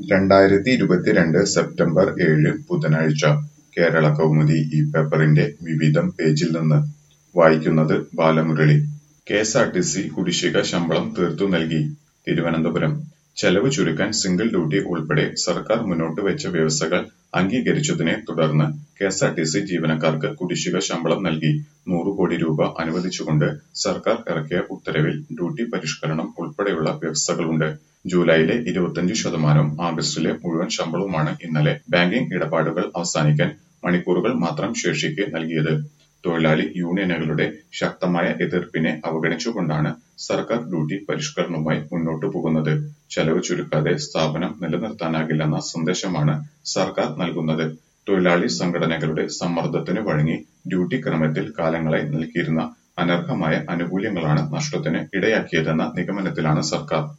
രണ്ടായിരത്തി ഇരുപത്തിരണ്ട് സെപ്റ്റംബർ ഏഴ് ബുധനാഴ്ച കേരളകൗമുദി ഈ പേപ്പറിന്റെ വിവിധം പേജിൽ നിന്ന് വായിക്കുന്നത് ബാലമുരളി കെഎസ്ആർടിസി കുടിശ്ശിക ശമ്പളം തീർത്തു നൽകി തിരുവനന്തപുരം ചെലവ് ചുരുക്കാൻ സിംഗിൾ ഡ്യൂട്ടി ഉൾപ്പെടെ സർക്കാർ മുന്നോട്ടുവെച്ച വ്യവസ്ഥകൾ അംഗീകരിച്ചതിനെ തുടർന്ന് കെഎസ്ആർടിസി ജീവനക്കാർക്ക് കുടിശ്ശിക ശമ്പളം നൽകി നൂറ് കോടി രൂപ അനുവദിച്ചുകൊണ്ട് സർക്കാർ ഇറക്കിയ ഉത്തരവിൽ ഡ്യൂട്ടി പരിഷ്കരണം ഉൾപ്പെടെയുള്ള വ്യവസ്ഥകളുണ്ട് ജൂലൈയിലെ ഇരുപത്തിയഞ്ച് ശതമാനവും ആഗസ്റ്റിലെ മുഴുവൻ ശമ്പളവുമാണ് ഇന്നലെ ബാങ്കിംഗ് ഇടപാടുകൾ അവസാനിക്കാൻ മണിക്കൂറുകൾ മാത്രം ശേഷിക്കെ നൽകിയത് തൊഴിലാളി യൂണിയനുകളുടെ ശക്തമായ എതിർപ്പിനെ അവഗണിച്ചുകൊണ്ടാണ് സർക്കാർ ഡ്യൂട്ടി പരിഷ്കരണവുമായി മുന്നോട്ടു പോകുന്നത് ചെലവ് ചുരുക്കാതെ സ്ഥാപനം നിലനിർത്താനാകില്ലെന്ന സന്ദേശമാണ് സർക്കാർ നൽകുന്നത് തൊഴിലാളി സംഘടനകളുടെ സമ്മർദ്ദത്തിന് വഴങ്ങി ഡ്യൂട്ടി ക്രമത്തിൽ കാലങ്ങളായി നൽകിയിരുന്ന അനർഹമായ ആനുകൂല്യങ്ങളാണ് നഷ്ടത്തിന് ഇടയാക്കിയതെന്ന നിഗമനത്തിലാണ് സർക്കാർ